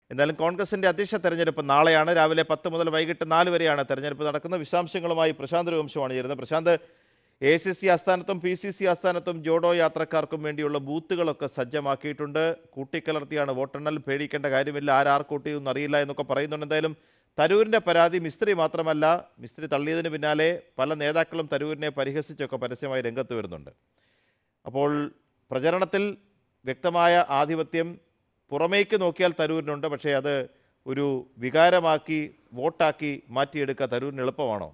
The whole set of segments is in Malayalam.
എന്തായാലും കോൺഗ്രസിന്റെ അധ്യക്ഷ തെരഞ്ഞെടുപ്പ് നാളെയാണ് രാവിലെ പത്ത് മുതൽ വൈകിട്ട് നാല് വരെയാണ് തെരഞ്ഞെടുപ്പ് നടക്കുന്നത് വിശദാംശങ്ങളുമായി പ്രശാന്ത് രഘുവംശമാണ് ചേരുന്നത് പ്രശാന്ത് എ സി സി ആസ്ഥാനത്തും പി സി സി ആസ്ഥാനത്തും ജോഡോ യാത്രക്കാർക്കും വേണ്ടിയുള്ള ബൂത്തുകളൊക്കെ സജ്ജമാക്കിയിട്ടുണ്ട് കൂട്ടിക്കലർത്തിയാണ് വോട്ടെണ്ണൽ പേടിക്കേണ്ട കാര്യമില്ല ആരാർ കൂട്ടിയൊന്നും അറിയില്ല എന്നൊക്കെ പറയുന്നുണ്ട് എന്തായാലും തരൂരിൻ്റെ പരാതി മിസ്ത്രി മാത്രമല്ല മിസ്ത്രി തള്ളിയതിന് പിന്നാലെ പല നേതാക്കളും തരൂരിനെ പരിഹസിച്ചൊക്കെ പരസ്യമായി രംഗത്ത് വരുന്നുണ്ട് അപ്പോൾ പ്രചരണത്തിൽ വ്യക്തമായ ആധിപത്യം പുറമേക്ക് നോക്കിയാൽ തരൂരിനുണ്ട് പക്ഷേ അത് ഒരു വികാരമാക്കി വോട്ടാക്കി മാറ്റിയെടുക്കുക തരൂരിന് എളുപ്പമാണോ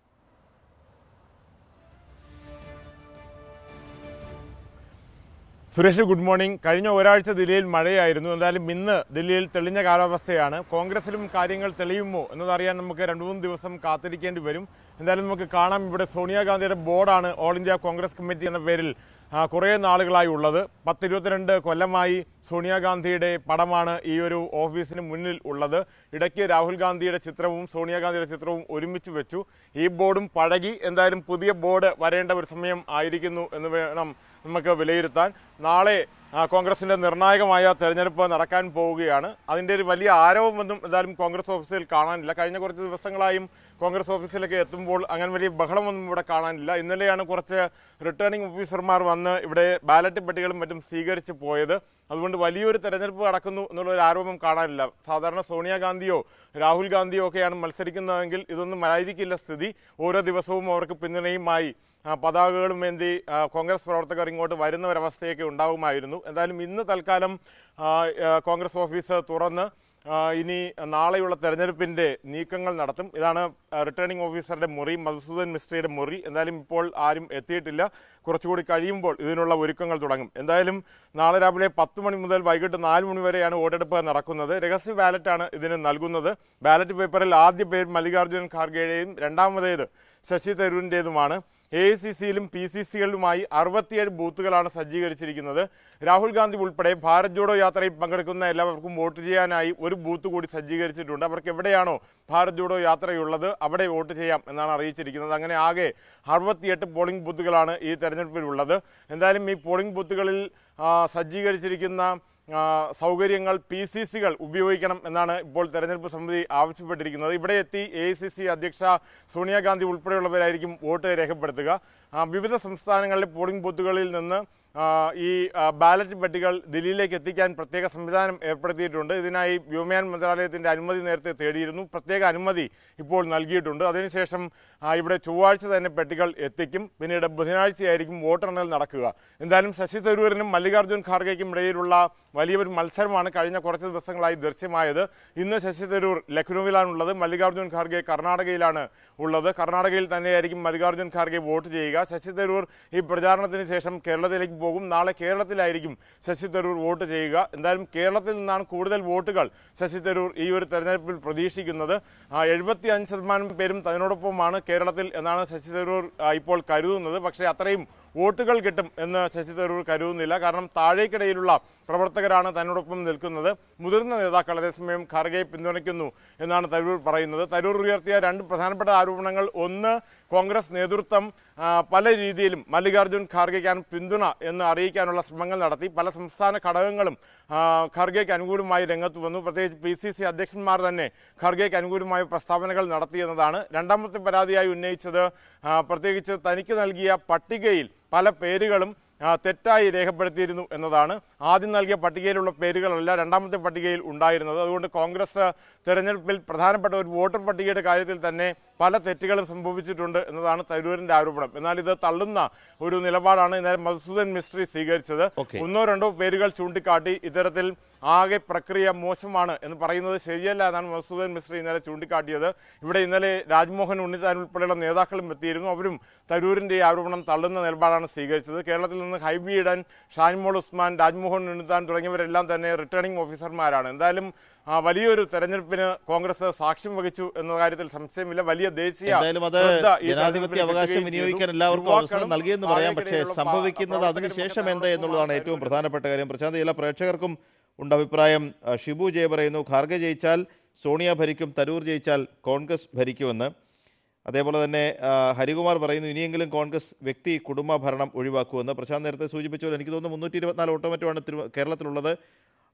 സുരേഷ് ഗുഡ് മോർണിംഗ് കഴിഞ്ഞ ഒരാഴ്ച ദില്ലിയിൽ മഴയായിരുന്നു എന്തായാലും ഇന്ന് ദില്ലിയിൽ തെളിഞ്ഞ കാലാവസ്ഥയാണ് കോൺഗ്രസിലും കാര്യങ്ങൾ തെളിയുമോ എന്നതറിയാൻ നമുക്ക് രണ്ട് മൂന്ന് ദിവസം കാത്തിരിക്കേണ്ടി വരും എന്തായാലും നമുക്ക് കാണാം ഇവിടെ സോണിയാഗാന്ധിയുടെ ബോർഡാണ് ഓൾ ഇന്ത്യ കോൺഗ്രസ് കമ്മിറ്റി എന്ന പേരിൽ ആ, കുറേ നാളുകളായി ഉള്ളത് പത്തിരുപത്തിരണ്ട് കൊല്ലമായി സോണിയാഗാന്ധിയുടെ പടമാണ് ഈ ഒരു ഓഫീസിന് മുന്നിൽ ഉള്ളത് ഇടയ്ക്ക് രാഹുൽ ഗാന്ധിയുടെ ചിത്രവും സോണിയാഗാന്ധിയുടെ ചിത്രവും ഒരുമിച്ച് വെച്ചു ഈ ബോർഡും പഴകി എന്തായാലും പുതിയ ബോർഡ് വരേണ്ട ഒരു സമയം ആയിരിക്കുന്നു എന്ന് വേണം നമുക്ക് വിലയിരുത്താൻ നാളെ ആ, കോൺഗ്രസിന്റെ നിർണായകമായ തെരഞ്ഞെടുപ്പ് നടക്കാൻ പോവുകയാണ് അതിന്റെ ഒരു വലിയ ആരവമൊന്നും എന്തായാലും കോൺഗ്രസ് ഓഫീസിൽ കാണാനില്ല കഴിഞ്ഞ കുറച്ച് ദിവസങ്ങളായും കോൺഗ്രസ് ഓഫീസിലേക്ക് എത്തുമ്പോൾ അങ്ങനെ വലിയ ബഹളമൊന്നും ഇവിടെ കാണാനില്ല ഇന്നലെയാണ് കുറച്ച് റിട്ടേണിംഗ് ഓഫീസർമാർ വന്ന് ഇവിടെ ബാലറ്റ് പെട്ടികളും മറ്റും സ്വീകരിച്ച് പോയത് അതുകൊണ്ട് വലിയൊരു തെരഞ്ഞെടുപ്പ് നടക്കുന്നു എന്നുള്ള ഒരു ആരോപണം കാണാനില്ല സാധാരണ സോണിയാഗാന്ധിയോ രാഹുൽ ഗാന്ധിയോ ഒക്കെയാണ് മത്സരിക്കുന്നതെങ്കിൽ ഇതൊന്നും ആയിരിക്കില്ല സ്ഥിതി ഓരോ ദിവസവും അവർക്ക് പിന്തുണയുമായി ആ, പതാകകളും ഏന്തി ആ, കോൺഗ്രസ് പ്രവർത്തകർ ഇങ്ങോട്ട് വരുന്ന ഒരവസ്ഥയൊക്കെ ഉണ്ടാകുമായിരുന്നു എന്തായാലും ഇന്ന് തൽക്കാലം ആ, ആ, കോൺഗ്രസ് ഓഫീസ് തുറന്ന് ആ, ഇനി നാളെയുള്ള തെരഞ്ഞെടുപ്പിന്റെ നീക്കങ്ങൾ നടത്തും ഇതാണ് ആ, റിട്ടേണിംഗ് ഓഫീസറുടെ മുറി മധുസൂദൻ മിസ്ട്രിയുടെ മുറി എന്തായാലും ഇപ്പോൾ ആരും എത്തിയിട്ടില്ല കുറച്ചുകൂടി കഴിയുമ്പോൾ ഇതിനുള്ള ഒരുക്കങ്ങൾ തുടങ്ങും എന്തായാലും നാളെ രാവിലെ പത്ത് മണി മുതൽ വൈകിട്ട് നാല് മണി വരെയാണ് വോട്ടെടുപ്പ് നടക്കുന്നത് രഹസ്യ ബാലറ്റാണ് ഇതിന് നൽകുന്നത് ബാലറ്റ് പേപ്പറിൽ ആദ്യ പേര് മല്ലികാർജ്ജുൻ ഖാർഗെയുടെയും രണ്ടാമതേത് ശശി തരൂരിൻ്റെതുമാണ് എ ഐ സി സിയിലും പി സി സികളിലുമായി അറുപത്തിയേഴ് ബൂത്തുകളാണ് സജ്ജീകരിച്ചിരിക്കുന്നത് രാഹുൽ ഗാന്ധി ഉൾപ്പെടെ ഭാരത് ജോഡോ യാത്രയിൽ പങ്കെടുക്കുന്ന എല്ലാവർക്കും വോട്ട് ചെയ്യാനായി ഒരു ബൂത്ത് കൂടി സജ്ജീകരിച്ചിട്ടുണ്ട് അവർക്ക് എവിടെയാണോ ഭാരത് ജോഡോ യാത്രയുള്ളത് അവിടെ വോട്ട് ചെയ്യാം എന്നാണ് അറിയിച്ചിരിക്കുന്നത് അങ്ങനെ ആകെ അറുപത്തിയെട്ട് പോളിംഗ് ബൂത്തുകളാണ് ഈ തെരഞ്ഞെടുപ്പിലുള്ളത് എന്തായാലും ഈ പോളിംഗ് ബൂത്തുകളിൽ ആ, സജ്ജീകരിച്ചിരിക്കുന്ന ആ, സൗകര്യങ്ങൾ പി സി സികൾ ഉപയോഗിക്കണം എന്നാണ് ഇപ്പോൾ തെരഞ്ഞെടുപ്പ് സമിതി ആവശ്യപ്പെട്ടിരിക്കുന്നത് ഇവിടെ എത്തി എ ഐ സി സി അധ്യക്ഷ സോണിയാഗാന്ധി ഉൾപ്പെടെയുള്ളവരായിരിക്കും വോട്ട് രേഖപ്പെടുത്തുക ആ, വിവിധ സംസ്ഥാനങ്ങളിലെ പോളിംഗ് ബൂത്തുകളിൽ നിന്ന് ആ, ഈ ആ, ബാലറ്റ് പെട്ടികൾ ദില്ലിയിലേക്ക് എത്തിക്കാൻ പ്രത്യേക സംവിധാനം ഏർപ്പെടുത്തിയിട്ടുണ്ട് ഇതിനായി വ്യോമയാൻ മന്ത്രാലയത്തിന്റെ അനുമതി നേരത്തെ തേടിയിരുന്നു പ്രത്യേക അനുമതി ഇപ്പോൾ നൽകിയിട്ടുണ്ട് അതിനുശേഷം ആ, ഇവിടെ ചൊവ്വാഴ്ച തന്നെ പെട്ടികൾ എത്തിക്കും പിന്നീട് ബുധനാഴ്ചയായിരിക്കും വോട്ടെണ്ണൽ നടക്കുക എന്തായാലും ശശി തരൂരിനും മല്ലികാർജ്ജുൻ ഖാർഗെയ്ക്കും ഇടയിലുള്ള വലിയൊരു മത്സരമാണ് കഴിഞ്ഞ കുറച്ച് ദിവസങ്ങളായി ദൃശ്യമായത് ഇന്ന് ശശി തരൂർ ലക്നൌവിലാണുള്ളത് മല്ലികാർജ്ജുൻ ഖാർഗെ കർണാടകയിലാണ് ഉള്ളത് കർണാടകയിൽ തന്നെയായിരിക്കും മല്ലികാർജ്ജുൻ ഖാർഗെ വോട്ട് ചെയ്യുക ശശി തരൂർ ഈ പ്രചാരണത്തിന് ശേഷം കേരളത്തിലേക്ക് പോകും നാളെ കേരളത്തിലായിരിക്കും ശശി തരൂർ വോട്ട് ചെയ്യുക എന്തായാലും കേരളത്തിൽ നിന്നാണ് കൂടുതൽ വോട്ടുകൾ ശശി തരൂർ ഈ ഒരു തെരഞ്ഞെടുപ്പിൽ പ്രതീക്ഷിക്കുന്നത് എഴുപത്തി അഞ്ച് ശതമാനം പേരും തന്നോടൊപ്പമാണ് കേരളത്തിൽ എന്നാണ് ശശി തരൂർ ആ, ഇപ്പോൾ കരുതുന്നത് പക്ഷേ അത്രയും വോട്ടുകൾ കിട്ടും എന്ന് ശശി തരൂർ കരുതുന്നില്ല കാരണം താഴേക്കിടയിലുള്ള പ്രവർത്തകരാണ് തന്നോടൊപ്പം നിൽക്കുന്നത് മുതിർന്ന നേതാക്കൾ അതേസമയം ഖാർഗെയെ പിന്തുണയ്ക്കുന്നു എന്നാണ് തരൂർ പറയുന്നത് തരൂർ ഉയർത്തിയ രണ്ട് പ്രധാനപ്പെട്ട ആരോപണങ്ങൾ ഒന്ന് കോൺഗ്രസ് നേതൃത്വം ആ, പല രീതിയിലും മല്ലികാർജ്ജുൻ ഖാർഗെയ്ക്കാണ് പിന്തുണ എന്ന് അറിയിക്കാനുള്ള ശ്രമങ്ങൾ നടത്തി പല സംസ്ഥാന ഘടകങ്ങളും ആ, ഖാർഗെയ്ക്ക് അനുകൂലമായി രംഗത്ത് വന്നു പ്രത്യേകിച്ച് പി സി സി അധ്യക്ഷന്മാർ തന്നെ ഖാർഗെയ്ക്ക് അനുകൂലമായ പ്രസ്താവനകൾ നടത്തിയെന്നതാണ് രണ്ടാമത്തെ പരാതിയായി ഉന്നയിച്ചത് ആ, പ്രത്യേകിച്ച് തനിക്ക് നൽകിയ പട്ടികയിൽ പല പേരുകളും ആ, തെറ്റായി രേഖപ്പെടുത്തിയിരുന്നു എന്നതാണ് ആദ്യം നൽകിയ പട്ടികയിലുള്ള പേരുകളല്ല രണ്ടാമത്തെ പട്ടികയിൽ ഉണ്ടായിരുന്നത് അതുകൊണ്ട് കോൺഗ്രസ് തെരഞ്ഞെടുപ്പിൽ പ്രധാനപ്പെട്ട ഒരു വോട്ടർ പട്ടികയുടെ കാര്യത്തിൽ തന്നെ പല തെറ്റുകളും സംഭവിച്ചിട്ടുണ്ട് എന്നതാണ് തരൂരിന്റെ ആരോപണം എന്നാൽ ഇത് തള്ളുന്ന ഒരു നിലപാടാണ് ഇന്നലെ മധുസൂദൻ മിസ്ട്രി സ്വീകരിച്ചത് Okay. ഒന്നോ രണ്ടോ പേരുകൾ ചൂണ്ടിക്കാട്ടി ഇത്തരത്തിൽ ആകെ പ്രക്രിയ മോശമാണ് എന്ന് പറയുന്നത് ശരിയല്ല എന്നാണ് മധുസൂദൻ മിശ്ര ഇന്നലെ ചൂണ്ടിക്കാട്ടിയത് ഇവിടെ ഇന്നലെ രാജ്മോഹൻ ഉണ്ണിത്താൻ ഉൾപ്പെടെയുള്ള നേതാക്കളും എത്തിയിരുന്നു അവരും തരൂരിന്റെ ഈ ആരോപണം തള്ളുന്ന നിലപാടാണ് സ്വീകരിച്ചത് കേരളത്തിൽ നിന്ന് ഹൈബി ഇടൻ ഷാനിമോൾ ഉസ്മാൻ രാജ്മോഹൻ ഉണ്ണിത്താൻ തുടങ്ങിയവരെല്ലാം തന്നെ റിട്ടേണിംഗ് ഓഫീസർമാരാണ് എന്തായാലും ആ, വലിയൊരു തെരഞ്ഞെടുപ്പിന് കോൺഗ്രസ് സാക്ഷ്യം വഹിച്ചു എന്ന കാര്യത്തിൽ സംശയമില്ല വലിയ ദേശീയ എന്തായാലും അത് ശ്രദ്ധ ഈ ജനാധിപത്യ തെരഞ്ഞെടുപ്പിൽ അവകാശം കിട്ടുകയും വിനിയോഗിക്കാൻ ചെയ്തു. എല്ലാവർക്കും അവസരം യുവാക്കളും നൽകിയെന്ന് പറയാം പക്ഷേ താഴേക്കിടയിലുള്ള പ- സംഭവിക്കുന്നത് പ്രവർത്തകരും അതിനുശേഷം ഒക്കെ എന്ത് എന്നുള്ളതാണ് ഏറ്റവും തന്നോടൊപ്പമാണ് പ്രധാനപ്പെട്ട കാര്യം പ്രശാന്ത് ചില പ്രേക്ഷകർക്കും ഉണ്ട് അഭിപ്രായം ആ, ഷിബു ജയ പറയുന്നു ഖാർഗെ ജയിച്ചാൽ സോണിയ ഭരിക്കും തരൂർ ജയിച്ചാൽ കോൺഗ്രസ് ഭരിക്കുമെന്ന് അതേപോലെ തന്നെ ആ, ഹരികുമാർ പറയുന്നു ഇനിയെങ്കിലും കോൺഗ്രസ് വ്യക്തി കുടുംബ ഭരണം ഒഴിവാക്കുമെന്ന് പ്രശാന്ത് നേരത്തെ സൂചിപ്പിച്ചു പോലെ എനിക്ക് തോന്നുന്നു മുന്നൂറ്റി ഇരുപത്തിനാല് ഓട്ടോമറ്റുമാണ് തിരു കേരളത്തിലുള്ളത്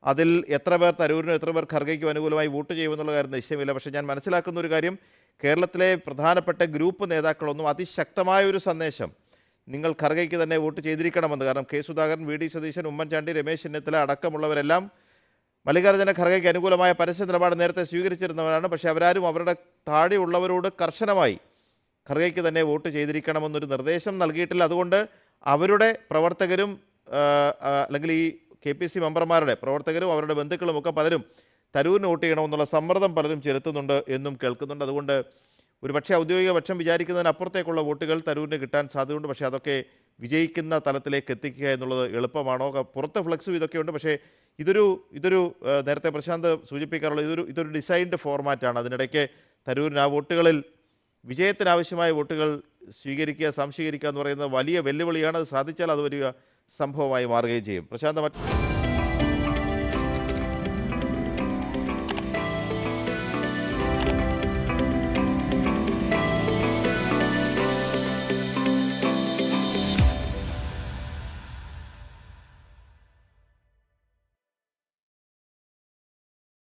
അതിൽ എത്ര പേർ തരൂരിനും എത്ര പേർ ഖർഗയ്ക്കും അനുകൂലമായി വോട്ട് ചെയ്യുമെന്നുള്ള കാര്യം നിശ്ചയമില്ല പക്ഷേ ഞാൻ മനസ്സിലാക്കുന്ന ഒരു കാര്യം കേരളത്തിലെ പ്രധാനപ്പെട്ട ഗ്രൂപ്പ് നേതാക്കളൊന്നും അതിശക്തമായ ഒരു സന്ദേശം നിങ്ങൾ ഖർഗയ്ക്ക് തന്നെ വോട്ട് ചെയ്തിരിക്കണമെന്ന് കാരണം K Sudhakaran V D Satheesan Oommen Chandy Ramesh Chennithala അടക്കമുള്ളവരെല്ലാം മല്ലികാർജ്ജുന ഖർഗയ്ക്ക് അനുകൂലമായ പരസ്യ നിലപാട് നേരത്തെ സ്വീകരിച്ചിരുന്നവരാണ് പക്ഷേ അവരാരും അവരുടെ താഴെയുള്ളവരോട് കർശനമായി ഖർഗയ്ക്ക് തന്നെ വോട്ട് ചെയ്തിരിക്കണമെന്നൊരു നിർദ്ദേശം നൽകിയിട്ടില്ല അതുകൊണ്ട് അവരുടെ പ്രവർത്തകരും ആ, ആ, അല്ലെങ്കിൽ ഈ കെ പി സി മെമ്പർമാരുടെ പ്രവർത്തകരും അവരുടെ ബന്ധുക്കളും ഒക്കെ പലരും തരൂരിന് വോട്ട് ചെയ്യണമെന്നുള്ള സമ്മർദ്ദം പലരും ചെലുത്തുന്നുണ്ട് എന്നും കേൾക്കുന്നുണ്ട് അതുകൊണ്ട് ഒരു പക്ഷേ ഔദ്യോഗിക പക്ഷം വിചാരിക്കുന്നതിനപ്പുറത്തേക്കുള്ള വോട്ടുകൾ തരൂരിന് കിട്ടാൻ സാധ്യതയുണ്ട് പക്ഷേ അതൊക്കെ വിജയിക്കുന്ന തലത്തിലേക്ക് എത്തിക്കുക എന്നുള്ളത് എളുപ്പമാണോ ക- പുറത്ത് ഫ്ലക്സും ഇതൊക്കെയുണ്ട് പക്ഷേ ഇതൊരു ഇതൊരു ആ, നേരത്തെ പ്രശാന്ത് സൂചിപ്പിക്കാറുള്ള ഇതൊരു ഇതൊരു ഡിസൈൻഡ് ഫോർമാറ്റാണ് അതിനിടയ്ക്ക് തരൂരിന് ആ വോട്ടുകളിൽ വിജയത്തിനാവശ്യമായ വോട്ടുകൾ സ്വീകരിക്കുക സംശീകരിക്കുക എന്ന് പറയുന്നത് വലിയ വെല്ലുവിളിയാണ് അത് സാധിച്ചാൽ അത് വലിയ സംഭവമായി മാറുകയും ചെയ്യും പ്രശാന്ത് മറ്റ്